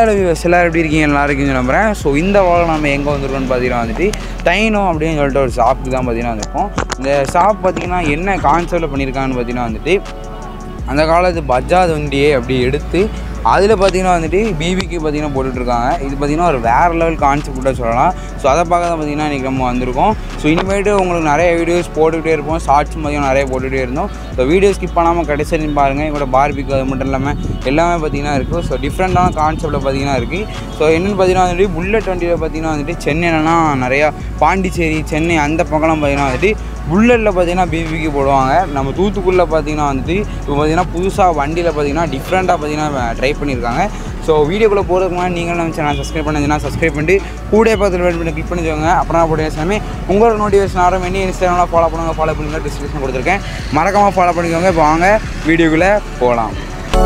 Viewers எல்லோரும் எப்படி இருக்கீங்க நல்லா இருக்கீங்க நம்புறேன் ஸோ இந்த வாரம் நம்ம எங்கே வந்திருக்கோம்னு பார்த்தீங்கன்னா வந்துட்டு டைனோ அப்படின்னு சொல்லிட்டு ஒரு ஷாப்புக்கு தான் பார்த்தீங்கன்னா வந்திருக்கோம் இந்த ஷாப் பார்த்தீங்கன்னா என்ன கான்செப்டில் பண்ணியிருக்காங்கன்னு பார்த்தீங்கன்னா வந்துட்டு அந்த காலத்து பஜாஜ் வண்டியை அப்படி எடுத்து அதில் பார்த்தீங்கன்னா வந்துட்டு பிபிக்கு பார்த்தீங்கன்னா போட்டுட்ருக்காங்க இது பார்த்தீங்கன்னா ஒரு வேறு லெவல் கான்செப்டாக சொல்லலாம் ஸோ அதை பார்க்க தான் பார்த்தீங்கன்னா இன்றைக்கி நம்ம வந்திருக்கோம் ஸோ இனிமேட்டு உங்களுக்கு நிறைய வீடியோஸ் போட்டுக்கிட்டே இருப்போம் ஷார்ட்ஸ் பார்த்தீங்கன்னா நிறைய போட்டுகிட்டே இருந்தோம் ஸோ வீடியோ ஸ்கிப் பண்ணாமல் கடைசி வரைக்கும் பாருங்கள் இவங்களோட பார்பிக்கு அது மட்டும் இல்லாமல் எல்லாமே பார்த்தீங்கன்னா இருக்குது ஸோ டிஃப்ரெண்ட்டான கான்செப்டில் பார்த்தீங்கன்னா இருக்குது ஸோ என்னென்னு பார்த்தீங்கன்னா வந்துட்டு புல்லட் வண்டியில் பார்த்தீங்கன்னா வந்துட்டு சென்னையிலலாம் நிறையா பாண்டிச்சேரி சென்னை அந்த பக்கம்லாம் பார்த்தீங்கன்னா வந்துட்டு புல்லட்டில் பார்த்தீங்கன்னா பிபிக்கு போடுவாங்க நம்ம தூத்துக்குடியில் பார்த்தீங்கன்னா வந்துட்டு இப்போ பார்த்தீங்கன்னா புதுசாக வண்டியில் பார்த்தீங்கன்னா டிஃப்ரெண்ட்டாக பார்த்தீங்கன்னா ட்ரை பண்ணியிருக்காங்க ஸோ வீடியோக்குள்ளே போகிறதுக்கு முன்னாடி நீங்கள் நம்ம சேனல் சப்ஸ்கிரைப் பண்ணீங்கன்னா சப்ஸ்கிரைப் பண்ணிட்டு கூட பக்கத்தில் வெயிட் பண்ணி கிளிக் பண்ணி வச்சுக்கோங்க அப்புறம் நான் போட்டு எல்லாமே உங்களோட நோட்டிஃபிகேஷன் ஆரம்பி என்ன இன்ஸ்டாகிராமில் ஃபாலோ பண்ணுங்க ஃபாலோ பண்ணுங்க டிஸ்கிரிப்ஷன் கொடுத்துருக்கேன் மறக்காமல் ஃபாலோ பண்ணிக்கோங்க இப்போ வாங்க வீடியோக்குள்ளே போகலாம்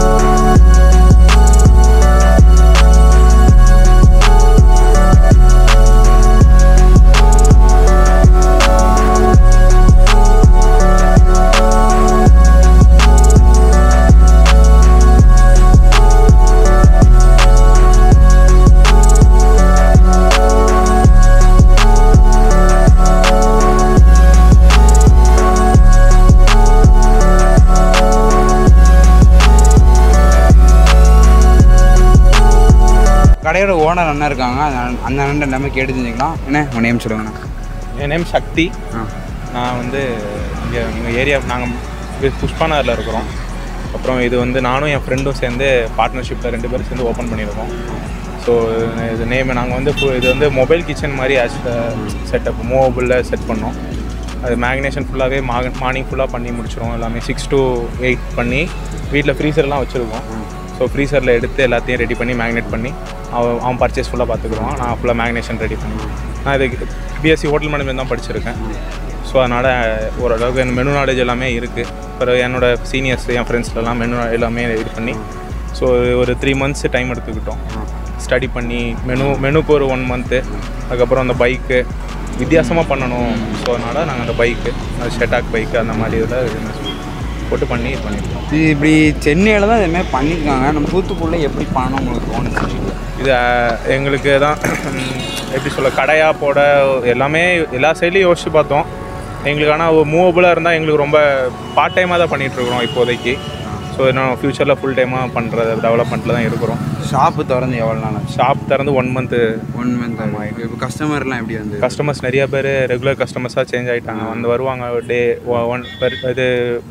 கடையோட ஓனர் அண்ணன் இருக்காங்க அந்த அண்ணன்- அந்த அண்ணன் எல்லாமே கேட்டு தெரிஞ்சுக்கலாம் என்ன உங்கள் நேம் சொல்லுங்கண்ணா என் நேம் சக்தி ஆ நான் வந்து இங்கே எங்கள் ஏரியா நாங்கள் புஷ்பானரில் இருக்கிறோம் அப்புறம் இது வந்து நானும் என் ஃப்ரெண்டும் சேர்ந்து பார்ட்னர்ஷிப்பில் ரெண்டு பேரும் சேர்ந்து ஓப்பன் பண்ணியிருக்கோம் ஸோ இது நேம் நாங்கள் வந்து fu- இது வந்து மொபைல் கிச்சன் மாதிரி ஆஸ் செட்டப் மூவபிளில் செட் பண்ணோம் அது மேக்னேஷன் ஃபுல்லாகவே மா மார்னிங் ஃபுல்லாக பண்ணி முடிச்சிடும் எல்லாமே சிக்ஸ் to எயிட் பண்ணி வீட்டில் ஃப்ரீசர்லாம் வச்சுருக்கோம் ஸோ ஃப்ரீசரில் எடுத்து எல்லாத்தையும் ரெடி பண்ணி மேக்னேட் பண்ணி அவன் அவன் பர்ச்சேஸ் ஃபுல்லாக பார்த்துக்குருவான் நான் ஃபுல்லாக மேக்னேஷன் ரெடி பண்ணி நான் இது பிஎஸ்சி ஹோட்டல் மேனேஜ்மெண்ட் தான் படிச்சிருக்கேன் ஸோ அதனால் ஓரளவுக்கு எனக்கு மெனு நாலேஜ் எல்லாமே இருக்குது அப்புறம் என்னோட சீனியர்ஸ் என் ஃப்ரெண்ட்ஸ்லாம் மெனு எல்லாமே இது பண்ணி ஸோ ஒரு த்ரீ மந்த்ஸ் டைம் எடுத்துக்கிட்டோம் ஸ்டடி பண்ணி மெனு மெனுக்கு ஒரு ஒன் மந்த்து அதுக்கப்புறம் அந்த பைக்கு வித்தியாசமாக பண்ணணும் ஸோ அதனால் நாங்கள் அந்த பைக்கு அது ஷெட்டாக் பைக்கு அந்த மாதிரி இதில் போட்டு பண்ணி இது பண்ணியிருக்கோம் இது இப்படி சென்னையில் தான் இதுமாதிரி பண்ணியிருக்காங்க நம்ம தூத்துக்குடியில் எப்படி பண்ணணும் உங்களுக்கு தோணுச்சு இது அஹ், எங்களுக்கு தான் எப்படி சொல்ல கடையாக போட எல்லாமே எல்லா சைட்லேயும் யோசிச்சு பார்த்தோம் எங்களுக்கு ஆனால் மூவபுளாக இருந்தால் எங்களுக்கு ரொம்ப பார்ட் டைமாக தான் பண்ணிகிட்ருக்குறோம் இப்போதைக்கு ஸோ இன்னும் ஃப்யூச்சரில் ஃபுல் டைமாக பண்ணுற டெவலப்மெண்ட்டில் தான் இருக்கிறோம் ஷாப்பு திறந்து எவ்வளோ நாள் ஆச்சு ஷாப் திறந்து ஒன் மந்த்து ஒன் மந்த் இப்போ கஸ்டமர்லாம் எப்படி வந்து கஸ்டமர்ஸ் நிறைய பேர் ரெகுலர் கஸ்டமர்ஸாக சேஞ்ச் ஆகிட்டாங்க வந்து வருவாங்க டே ஒன் இது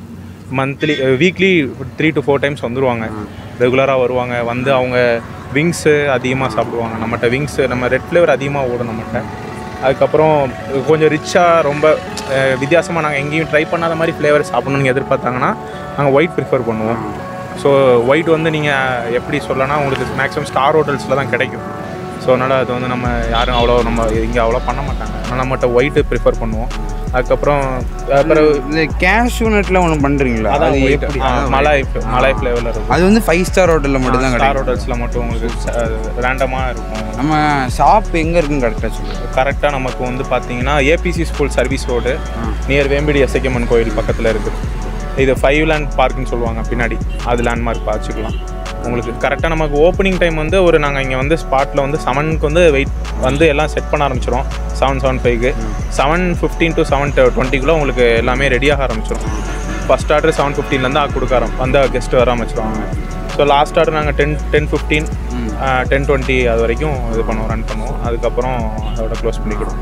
monthly weekly three to four times வந்துருவாங்க ரெகுலராக வருவாங்க வந்து அவங்க விங்ஸு அதிகமாக சாப்பிடுவாங்க நம்மகிட்ட விங்ஸு நம்ம ரெட் ஃப்ளேவர் அதிகமாக ஓடும் நம்மகிட்ட அதுக்கப்புறம் கொஞ்சம் ரிச்சாக ரொம்ப வித்தியாசமாக நாங்கள் எங்கேயும் ட்ரை பண்ணாத மாதிரி ஃப்ளேவர் சாப்பிடணும்னு எதிர்பார்த்தாங்கன்னா நாங்கள் ஒயிட் ப்ரிஃபர் பண்ணுவோம் ஸோ ஒயிட் வந்து நீங்கள் எப்படி சொல்லனா உங்களுக்கு மேக்ஸிமம் ஸ்டார் ஹோட்டல்ஸில் தான் கிடைக்கும் ஸோ அதனால் அது வந்து நம்ம யாரும் அவ்வளோ நம்ம இங்கே அவ்வளோ பண்ண மாட்டாங்க ஆனால் நம்மகிட்ட ஒயிட்டு ப்ரிஃபர் பண்ணுவோம் அதுக்கப்புறம் அப்புறம் இந்த கேஷ்யூ நட்டில் ஒன்று பண்ணுறீங்களா அதான் அது white. எப்படி ஆ, மலாய் மலாய் ஃப்ளேவரில் இருக்கும் அது வந்து ஃபைவ் ஸ்டார் ஹோட்டலில் மட்டும் தான் ஸ்டார் கிடைக்கும் ஹோட்டல்ஸில் மட்டும் உங்களுக்கு ரேண்டமாக இருக்கும் நம்ம ஷாப் எங்கே இருக்குன்னு கரெக்டாக சொல்லுங்கள் கரெக்டாக நமக்கு வந்து பார்த்தீங்கன்னா ABC school service road near வேம்பிடி எசைக்கம்மன் கோயில் பக்கத்தில் இருக்குது இது ஃபைவ் லேண்ட் பார்க்குன்னு சொல்லுவாங்க பின்னாடி அது லேண்ட்மார்க் வச்சுக்கலாம் உங்களுக்கு கரெக்டாக நமக்கு ஓப்பனிங் டைம் வந்து ஒரு நாங்கள் இங்கே வந்து ஸ்பாட்டில் வந்து செவனுக்கு வந்து வெயிட் வந்து எல்லாம் செட் பண்ண ஆரம்பிச்சிடும் செவன் செவன் ஃபைவ்க்கு செவன் ஃபிஃப்டீன் டு செவன் டுவெண்ட்டிக்குள்ளே உங்களுக்கு எல்லாமே ரெடியாக ஆரம்பிச்சிடும் ஃபஸ்ட் ஆர்டர் செவன் ஃபிஃப்டீன்லேருந்து கொடுக்க ஆரம் வந்த கெஸ்ட்டு வர ஆரம்பிச்சிடுவாங்க ஸோ லாஸ்ட் ஆர்டர் நாங்கள் ten ten fifteen ten twenty அது வரைக்கும் இது பண்ணுவோம் ரன் பண்ணுவோம் அதுக்கப்புறம் அதோட க்ளோஸ் பண்ணிக்கிடுவோம்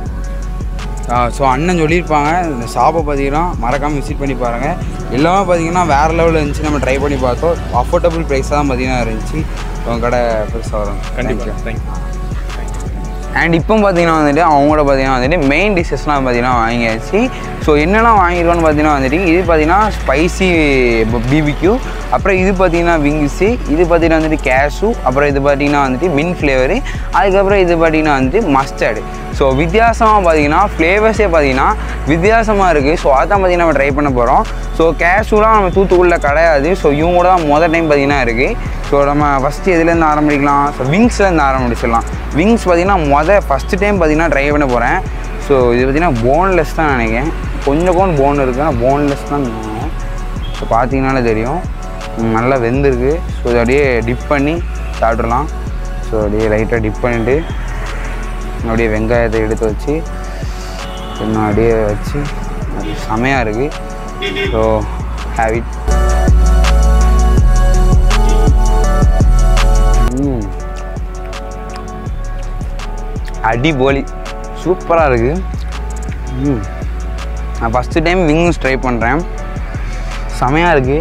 ஸோ அண்ணன் சொல்லியிருப்பாங்க இந்த ஷாப்பை பார்த்தீங்கன்னா மறக்காமல் விசிட் பண்ணி பாருங்கள் எல்லாமே பார்த்தீங்கன்னா வேறு லெவலில் இருந்துச்சு நம்ம ட்ரை பண்ணி பார்த்தோம் அஃபோர்டபுள் ப்ரைஸாக தான் பார்த்தீங்கன்னா இருந்துச்சு உங்கள் கடை பெருசாக வரும் கண்டிப்பாக தேங்க்யூ அண்ட் இப்போ பார்த்தீங்கன்னா வந்துட்டு அவங்களோட பார்த்தீங்கன்னா வந்துட்டு மெயின் டிஷ்ஷஸ்லாம் பார்த்தீங்கன்னா வாங்கியாச்சு ஸோ என்னெல்லாம் வாங்கியிருக்கோன்னு பார்த்தீங்கன்னா வந்துட்டு இது பார்த்தீங்கன்னா ஸ்பைசி பிபிக்யூ அப்புறம் இது பார்த்தீங்கன்னா விங்ஸு இது பார்த்தீங்கன்னா வந்துட்டு கேஷு அப்புறம் இது பார்த்தீங்கன்னா வந்துட்டு மின் ஃப்ளேவரு அதுக்கப்புறம் இது பார்த்தீங்கன்னா வந்துட்டு மஸ்டர்டு ஸோ வித்தியாசமாக பார்த்தீங்கன்னா ஃப்ளேவர்ஸே பார்த்தீங்கன்னா வித்தியாசமாக இருக்குது ஸோ அதான் பார்த்தீங்கன்னா நம்ம ட்ரை பண்ண போகிறோம் ஸோ கேஷுலாம் நம்ம தூத்துக்குடியில் கிடையாது ஸோ இவங்க கூட தான் மொதல் டைம் பார்த்தீங்கன்னா இருக்குது ஸோ நம்ம ஃபஸ்ட்டு எதுலேருந்து ஆரம்பிக்கலாம் ஸோ விங்ஸ்லேருந்து ஆரம்பிச்சிடலாம் விங்ஸ் பார்த்தீங்கன்னா மொதல் ஃபஸ்ட்டு டைம் பார்த்தீங்கன்னா ட்ரை பண்ண போகிறேன் ஸோ இது பார்த்தீங்கன்னா போன்லெஸ் தான் நினைக்கிறேன் கொஞ்சம் கொஞ்சம் போன் இருக்குது ஆனால் போன்லெஸ் தான் நினைக்கிறேன் ஸோ பார்த்தீங்கனாலே தெரியும் ம், நல்லா வெந்திருக்கு ஸோ இதை அப்படியே டிப் பண்ணி சாப்பிட்றலாம் ஸோ அப்படியே லைட்டாக டிப் பண்ணிட்டு அப்படியே வெங்காயத்தை எடுத்து வச்சு இன்னும் அப்படியே வச்சு அது செமையாக இருக்குது ஸோ ஹேவிட் அடிபோலி சூப்பராக இருக்குது ம் நான் ஃபஸ்ட்டு டைம் விங்ஸ் ட்ரை பண்ணுறேன் செமையாக இருக்குது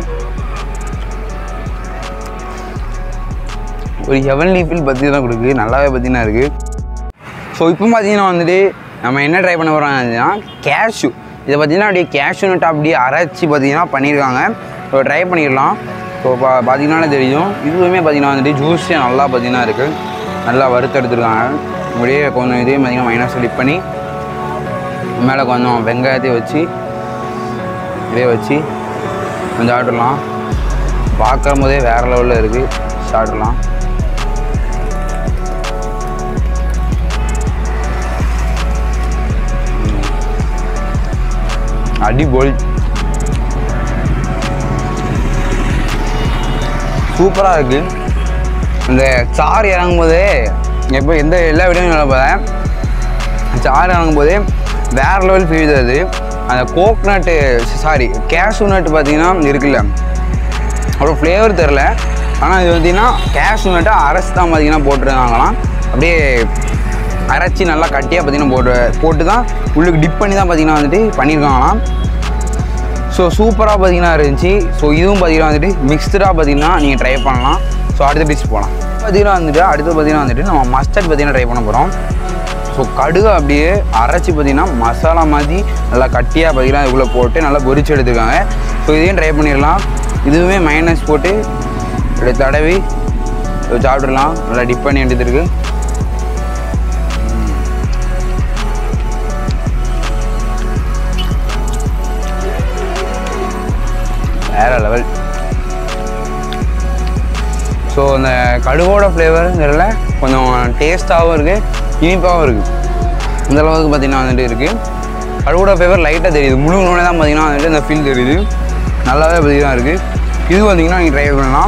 ஒரு ஹெவன்லி ஃபீல் பற்றி தான் கொடுக்குது நல்லாவே பார்த்தீங்கன்னா இருக்குது ஸோ இப்போ பார்த்தீங்கன்னா வந்துட்டு நம்ம என்ன ட்ரை பண்ண போகிறோம்னா கேஷ்யூ இதை பார்த்தீங்கன்னா அப்படியே கேஷ்யூ நட்டு அப்படியே அரைச்சி பார்த்தீங்கன்னா பண்ணியிருக்காங்க ஸோ ட்ரை பண்ணிடலாம் ஸோ பா பார்த்தீங்கன்னா தெரியும் இதுவுமே பார்த்தீங்கன்னா வந்துட்டு ஜூஸே நல்லா பார்த்தீங்கன்னா இருக்குது நல்லா வறுத்து எடுத்துருக்காங்க அப்படியே கொஞ்சம் இதே பார்த்தீங்கன்னா மைனஸ் டிப் பண்ணி மேலே கொஞ்சம் வெங்காயத்தையும் வச்சு இதே வச்சு கொஞ்சம் சாப்பிட்றலாம் பார்க்குற போதே வேறு லெவலில் இருக்குது சாப்பிட்றலாம் அடிபொலி சூப்பராக இருக்குது இந்த சாறு இறங்கும் போதே எப்போ எந்த எல்லா வீடியோவும் சொல்ல போகிறேன் சாறு இறங்கும் போதே வேறு லெவல் ஃபீல் தருது அந்த கோக்னட்டு சாரி கேஷ்யூ நட்டு பார்த்தீங்கன்னா இருக்குல்ல அவ்வளோ ஃப்ளேவர் தெரில ஆனால் இது பார்த்தீங்கன்னா கேஷ்யூ நட்டை அரைச்சி தான் பார்த்தீங்கன்னா போட்டிருக்காங்களாம் அப்படியே அரைச்சி நல்லா கட்டியாக பார்த்தீங்கன்னா போட்டு போட்டு தான் உள்ளுக்கு டிப் பண்ணி தான் பார்த்தீங்கன்னா வந்துட்டு பண்ணியிருக்காங்களாம் ஸோ சூப்பராக பார்த்தீங்கன்னா இருந்துச்சு ஸோ இதுவும் பார்த்தீங்கன்னா வந்துட்டு மிக்ஸ்டாக பார்த்தீங்கன்னா நீங்கள் ட்ரை பண்ணலாம் ஸோ அடுத்த டிஷ் போகலாம் பார்த்தீங்கன்னா வந்துட்டு அடுத்து பார்த்தீங்கன்னா வந்துட்டு நம்ம மஸ்டர்ட் பார்த்தீங்கன்னா ட்ரை பண்ண போகிறோம் ஸோ கடுகு அப்படியே அரைச்சி பார்த்தீங்கன்னா மசாலா மாதிரி நல்லா கட்டியாக பார்த்தீங்கன்னா இதுக்குள்ளே போட்டு நல்லா பொரிச்சு எடுத்துருக்காங்க ஸோ இதையும் ட்ரை பண்ணிடலாம் இதுவுமே மைனஸ் போட்டு இப்படி தடவி இதை சாப்பிட்றலாம் நல்லா டிப் பண்ணி எடுத்துருக்கு வேற லெவல் ஸோ அந்த கடுகோட ஃப்ளேவருங்கிறதுல கொஞ்சம் டேஸ்ட்டாகவும் இருக்குது இனிப்பாகவும் இருக்குது இந்த அளவுக்கு பார்த்தீங்கன்னா வந்துட்டு இருக்குது கடுகோட ஃப்ளேவர் லைட்டாக தெரியுது முழு நோனே தான் பார்த்தீங்கன்னா வந்துட்டு இந்த ஃபீல் தெரியுது நல்லாவே பார்த்தீங்கன்னா இருக்குது இது வந்தீங்கன்னா நீங்கள் ட்ரை பண்ணலாம்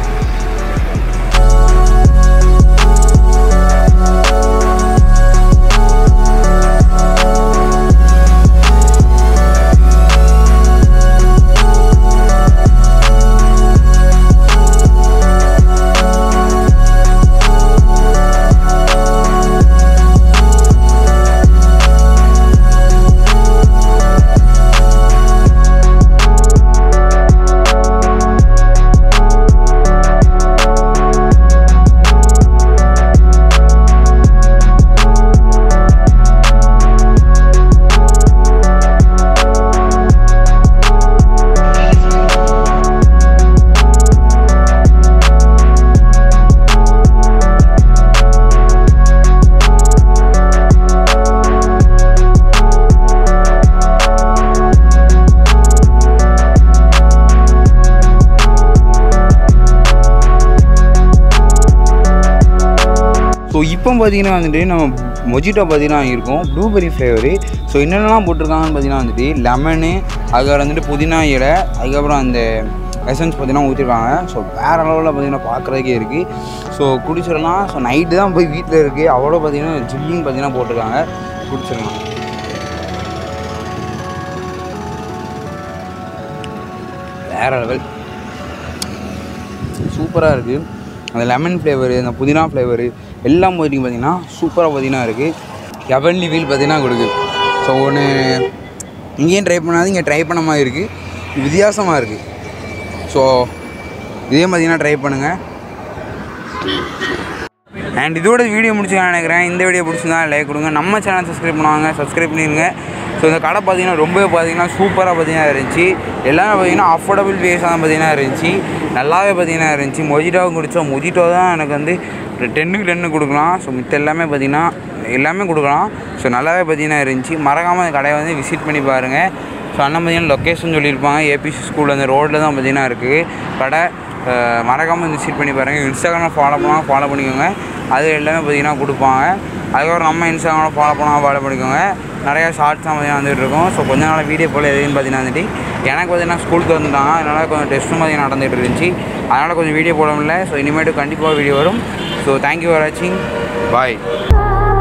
ஸோ இப்போ பார்த்தீங்கன்னா வந்துட்டு நம்ம மொஜிட்டோ பார்த்தீங்கன்னா இருக்கும் ப்ளூபெரி ஃப்ளேவரு ஸோ என்னென்னலாம் போட்டிருக்காங்கன்னு பார்த்தீங்கன்னா வந்துட்டு லெமனு அதுக்கப்புறம் வந்துட்டு புதினா இலை அதுக்கப்புறம் அந்த எசன்ஸ் பார்த்தீங்கன்னா ஊற்றிருக்காங்க ஸோ வேறு லெவலில் பார்த்தீங்கன்னா பார்க்குறதுக்கே இருக்குது ஸோ குடிச்சிடலாம் ஸோ நைட்டு தான் போய் வீட்டில் இருக்குது அவ்வளோ பார்த்தீங்கன்னா ஜில்லின்னு பார்த்தீங்கன்னா போட்டிருக்காங்க குடிச்சிடலாம் வேறு லெவல் சூப்பராக இருக்குது அந்த லெமன் ஃப்ளேவரு அந்த புதினா ஃப்ளேவரு எல்லாம் போயிட்டு பார்த்தீங்கன்னா சூப்பராக பார்த்தீங்கன்னா இருக்குது ஹெவன்லி ஃபீல் பார்த்தீங்கன்னா கொடுக்குது ஸோ ஒன்று இங்கேயும் ட்ரை பண்ணாது இங்கே ட்ரை பண்ண மாதிரி இருக்குது வித்தியாசமாக இருக்குது ஸோ இதே பார்த்தீங்கன்னா ட்ரை பண்ணுங்கள் அண்ட் இதோட வீடியோ முடிச்சுக்கலாம் நினைக்கிறேன் இந்த வீடியோ பிடிச்சிருந்தா லைக் கொடுங்க நம்ம சேனல் சப்ஸ்கிரைப் பண்ணுவாங்க சப்ஸ்கிரைப் பண்ணிடுங்க ஸோ இந்த கடை பார்த்தீங்கன்னா ரொம்பவே பார்த்தீங்கன்னா சூப்பராக பார்த்தீங்கன்னா இருந்துச்சு எல்லாமே பார்த்தீங்கன்னா அஃபோர்டபுள் பேஸாக தான் பார்த்தீங்கன்னா இருந்துச்சு நல்லாவே பார்த்தீங்கன்னா இருந்துச்சு மொஜிட்டோவும் குடித்தோம் மொஜிட்டோ தான் எனக்கு வந்து டென்னுக்கு டென்னு கொடுக்கலாம் ஸோ மித்த எல்லாமே பார்த்தீங்கன்னா எல்லாமே கொடுக்கலாம் ஸோ நல்லாவே பார்த்தீங்கன்னா இருந்துச்சு மறக்காமல் இந்த கடையை வந்து விசிட் பண்ணி பாருங்கள் ஸோ அண்ணன் பார்த்தீங்கன்னா லொக்கேஷன் சொல்லியிருப்பாங்க ஏபிசி ஸ்கூல் அந்த ரோட்டில் தான் பார்த்தீங்கன்னா இருக்குது கடை மறக்காமல் விசிட் பண்ணி பாருங்கள் இன்ஸ்டாகிராமில் ஃபாலோ பண்ணுவாங்க ஃபாலோ பண்ணிக்கோங்க அது எல்லாமே பார்த்தீங்கன்னா கொடுப்பாங்க அதுக்கப்புறம் நம்ம இன்ஸ்டாகிராமில் ஃபாலோ பண்ணால் ஃபாலோ பண்ணிக்கோங்க நிறையா ஷார்ட்ஸ் பார்த்தீங்கன்னா வந்துட்டு இருக்கோம் ஸோ கொஞ்ச நாள் வீடியோ போல் எதுன்னு பார்த்தீங்கன்னா வந்துட்டு எனக்கு பார்த்தீங்கன்னா ஸ்கூலுக்கு வந்துட்டாங்க அதனால் கொஞ்சம் டெஸ்ட்டும் பார்த்தீங்கன்னா நடந்துகிட்டு இருந்துச்சு அதனால் கொஞ்சம் வீடியோ போட முடியல ஸோ இனிமேட்டு கண்டிப்பாக வீடியோ வரும் ஸோ தேங்க்யூ ஃபார் வாட்சிங் பாய்